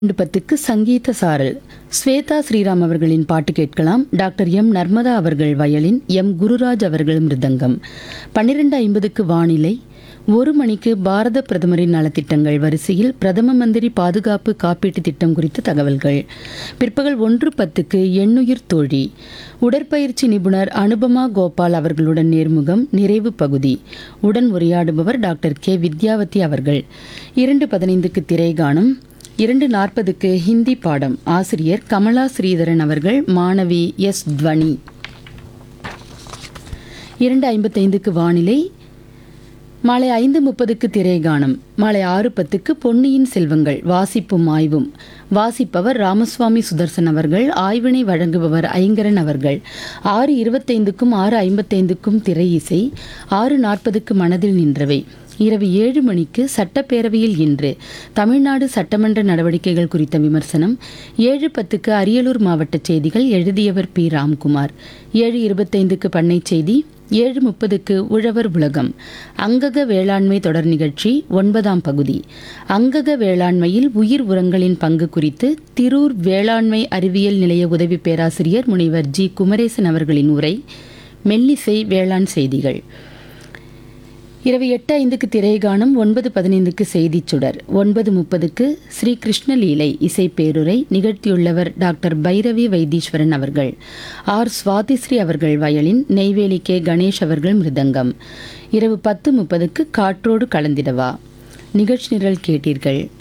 ரெண்டு பத்துக்கு சங்கீத சாரல் ஸ்வேதா ஸ்ரீராம் அவர்களின் பாட்டு கேட்கலாம் டாக்டர் எம் நர்மதா அவர்கள் வயலின் எம் குருராஜ் அவர்கள் மிருதங்கம் பன்னிரெண்டு ஐம்பதுக்கு வானிலை ஒரு மணிக்கு பாரத பிரதமரின் நலத்திட்டங்கள் வரிசையில் பிரதம மந்திரி பாதுகாப்பு காப்பீட்டு திட்டம் குறித்த தகவல்கள் பிற்பகல் ஒன்று பத்துக்கு எண்ணுயிர் தோழி உடற்பயிற்சி நிபுணர் அனுபமா கோபால் அவர்களுடன் நேர்முகம் நிறைவு பகுதி உடன் உரையாடுபவர் டாக்டர் கே வித்யாவதி அவர்கள் இரண்டு பதினைந்துக்கு திரைகாணும் இரண்டு நாற்பதுக்கு ஹிந்தி பாடம் ஆசிரியர் கமலா ஸ்ரீதரன் அவர்கள் மாணவி எஸ் துவனி இரண்டு ஐம்பத்தைந்துக்கு வானிலை மாலை ஐந்து முப்பதுக்கு திரைகானம் மாலை ஆறு பத்துக்கு பொன்னியின் செல்வங்கள் வாசிப்பும் ஆய்வும் வாசிப்பவர் ராமசுவாமி சுதர்சன் அவர்கள் ஆய்வினை வழங்குபவர் ஐங்கரன் அவர்கள் ஆறு இருபத்தைந்துக்கும் ஆறு ஐம்பத்தைந்துக்கும் திரை இசை ஆறு நாற்பதுக்கு மனதில் நின்றவை இரவு ஏழு மணிக்கு சட்டப்பேரவையில் இன்று தமிழ்நாடு சட்டமன்ற நடவடிக்கைகள் குறித்த விமர்சனம் ஏழு பத்துக்கு அரியலூர் மாவட்ட செய்திகள் எழுதியவர் பி ராம்குமார் ஏழு இருபத்தைந்துக்கு பண்ணை செய்தி ஏழு முப்பதுக்கு உழவர் உலகம் அங்கக வேளாண்மை தொடர் நிகழ்ச்சி ஒன்பதாம் பகுதி அங்கக வேளாண்மையில் உயிர் உரங்களின் பங்கு குறித்து திரூர் வேளாண்மை அறிவியல் நிலைய உதவி பேராசிரியர் முனைவர் ஜி குமரேசன் அவர்களின் உரை மெல்லிசை வேளாண் செய்திகள் இரவு எட்டு ஐந்துக்கு திரைகானம் ஒன்பது பதினைந்துக்கு செய்திச் சுடர் ஒன்பது முப்பதுக்கு ஸ்ரீ கிருஷ்ணலீலை இசை பேருரை நிகழ்த்தியுள்ளவர் டாக்டர் பைரவி வைத்தீஸ்வரன் அவர்கள் ஆர் சுவாதிஸ்ரீ அவர்கள் வயலின் நெய்வேலி கே கணேஷ் அவர்கள் மிருதங்கம் இரவு பத்து முப்பதுக்கு காற்றோடு கலந்திடவா நிகழ்ச்சி நிரல் கேட்டீர்கள்